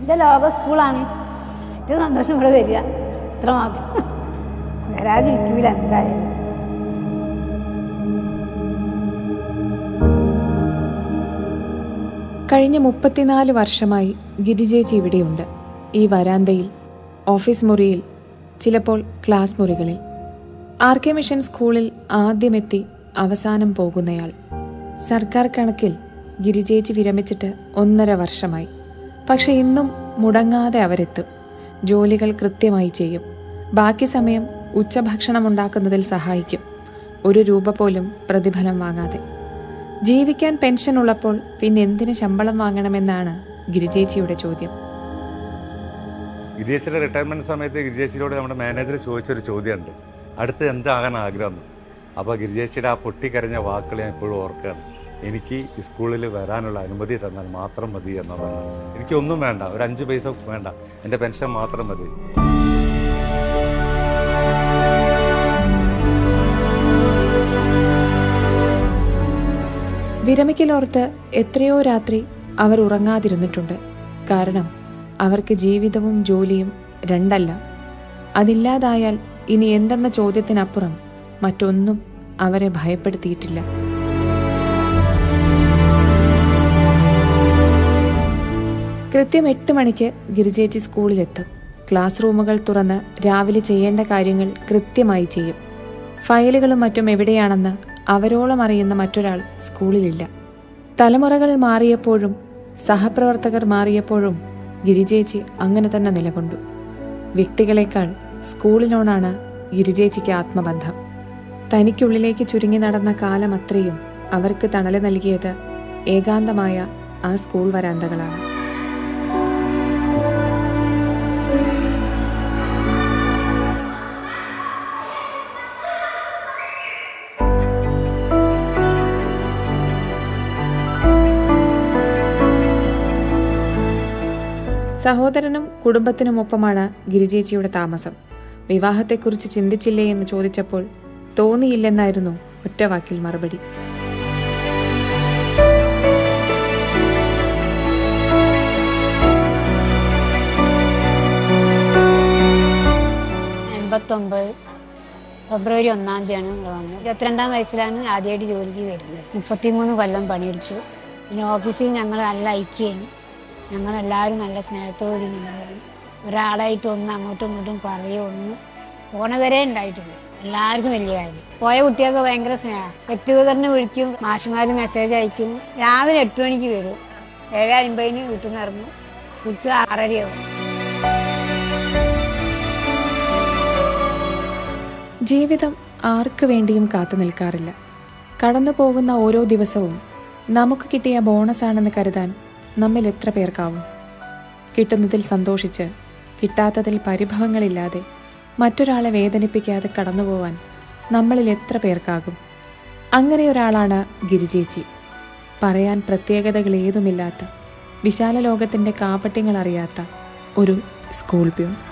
എൻ്റെ ലോക സ്കൂളാണ് ഏറ്റവും സന്തോഷം ഇവിടെ വരിക ഇത്ര മാത്രം വരാതിരിക്കൂല എന്തായാലും കഴിഞ്ഞ മുപ്പത്തിനാല് വർഷമായി ഗിരിജേച്ചി ഇവിടെയുണ്ട് ഈ വരാന്തയിൽ ഓഫീസ് മുറിയിൽ ചിലപ്പോൾ ക്ലാസ് മുറികളിൽ ആർ കെ മിഷൻ സ്കൂളിൽ ആദ്യമെത്തി അവസാനം പോകുന്നയാൾ സർക്കാർ കണക്കിൽ ഗിരിജേച്ചി വിരമിച്ചിട്ട് ഒന്നര വർഷമായി പക്ഷെ ഇന്നും മുടങ്ങാതെ അവരെത്തും ജോലികൾ കൃത്യമായി ചെയ്യും ബാക്കി സമയം ഉച്ചഭക്ഷണം ഉണ്ടാക്കുന്നതിൽ സഹായിക്കും ഒരു രൂപ പോലും പ്രതിഫലം വാങ്ങാതെ ജീവിക്കാൻ പെൻഷൻ ഉള്ളപ്പോൾ പിന്നെ എന്തിന് ശമ്പളം വാങ്ങണമെന്നാണ് ഗിരിജേച്ചിയുടെ ചോദ്യം ഗിരിജേച്ചിയുടെ റിട്ടയർമെൻറ്റ് സമയത്ത് ഗിരിജേച്ചിയോട് നമ്മുടെ മാനേജർ ചോദിച്ചൊരു ചോദ്യമുണ്ട് അടുത്ത് എന്താകാൻ ആഗ്രഹം അപ്പോൾ ഗിരിജേച്ചിയുടെ ആ പൊട്ടിക്കരഞ്ഞ വാക്കുകൾ ഞാൻ ഇപ്പോഴും ഓർക്കുകയാണ് എനിക്ക് ഈ സ്കൂളിൽ വരാനുള്ള അനുമതി തന്നാൽ മാത്രം മതി എന്നതാണ് എനിക്കൊന്നും വേണ്ട ഒരു അഞ്ച് പൈസ വേണ്ട എൻ്റെ പെൻഷൻ മാത്രം മതി വിരമിക്കലോർത്ത് എത്രയോ രാത്രി അവർ ഉറങ്ങാതിരുന്നിട്ടുണ്ട് കാരണം അവർക്ക് ജീവിതവും ജോലിയും രണ്ടല്ല അതില്ലാതായാൽ ഇനി എന്തെന്ന ചോദ്യത്തിനപ്പുറം മറ്റൊന്നും അവരെ ഭയപ്പെടുത്തിയിട്ടില്ല കൃത്യം എട്ട് മണിക്ക് ഗിരിജേച്ചി സ്കൂളിലെത്തും ക്ലാസ് റൂമുകൾ തുറന്ന് രാവിലെ ചെയ്യേണ്ട കാര്യങ്ങൾ കൃത്യമായി ചെയ്യും ഫയലുകളും മറ്റും എവിടെയാണെന്ന് അവരോളം അറിയുന്ന മറ്റൊരാൾ സ്കൂളിലില്ല തലമുറകൾ മാറിയപ്പോഴും സഹപ്രവർത്തകർ മാറിയപ്പോഴും ഗിരിജേച്ചി അങ്ങനെ തന്നെ നിലകൊണ്ടു വ്യക്തികളെക്കാൾ സ്കൂളിനോടാണ് ഗിരിജേച്ചിക്ക് ആത്മബന്ധം തനിക്കുള്ളിലേക്ക് ചുരുങ്ങി നടന്ന കാലം അത്രയും അവർക്ക് തണല് നൽകിയത് ഏകാന്തമായ ആ സ്കൂൾ വരാന്തകളാണ് സഹോദരനും കുടുംബത്തിനുമൊപ്പമാണ് ഗിരിജേച്ചിയുടെ താമസം വിവാഹത്തെക്കുറിച്ച് ചിന്തിച്ചില്ലേ എന്ന് ചോദിച്ചപ്പോൾ തോന്നിയില്ലെന്നായിരുന്നു ഒറ്റവാക്കിൽ മറുപടി എൺപത്തൊമ്പത് ഫെബ്രുവരി ഒന്നാം തീയതിയാണ് ഇവിടെ വന്നത് ഇരുപത്തിരണ്ടാം വയസ്സിലാണ് ആദ്യമായിട്ട് ജോലിക്ക് വരുന്നത് മുപ്പത്തിമൂന്ന് കൊല്ലം പണിയെടുത്തു പിന്നെ ഓഫീസിൽ ഞങ്ങൾ നല്ല ഐക്യാണ് ഞങ്ങളെല്ലാവരും നല്ല സ്നേഹത്തോടെ നിന്നതാണ് ഒരാളായിട്ട് ഒന്ന് അങ്ങോട്ടും ഇങ്ങോട്ടും പറയുകയോ ഒന്ന് പോണ വരെ ഉണ്ടായിട്ടില്ല എല്ലാവർക്കും വലിയ കാര്യം പോയ കുട്ടികൾക്ക് ഭയങ്കര സ്നേഹം ഗെറ്റുഗതറിന് വിളിക്കും മാഷുമാർ മെസ്സേജ് അയക്കും രാവിലെ എട്ട് മണിക്ക് വരും ഏഴ് അൻപതിന് വീട്ടിൽ നിന്ന് ഇറങ്ങും ഉച്ച ആറരയാവും ജീവിതം ആർക്കു വേണ്ടിയും കാത്തു നിൽക്കാറില്ല കടന്നു പോകുന്ന ഓരോ ദിവസവും നമുക്ക് കിട്ടിയ ബോണസാണെന്ന് കരുതാൻ നമ്മിൽ എത്ര പേർക്കാവും കിട്ടുന്നതിൽ സന്തോഷിച്ച് കിട്ടാത്തതിൽ പരിഭവങ്ങളില്ലാതെ മറ്റൊരാളെ വേദനിപ്പിക്കാതെ കടന്നുപോവാൻ നമ്മളിൽ എത്ര പേർക്കാകും അങ്ങനെ ഒരാളാണ് ഗിരിജേച്ചി പറയാൻ പ്രത്യേകതകൾ ഏതുമില്ലാത്ത വിശാല ലോകത്തിൻ്റെ കാപട്യങ്ങൾ അറിയാത്ത ഒരു സ്കൂൾ പ്യൂൺ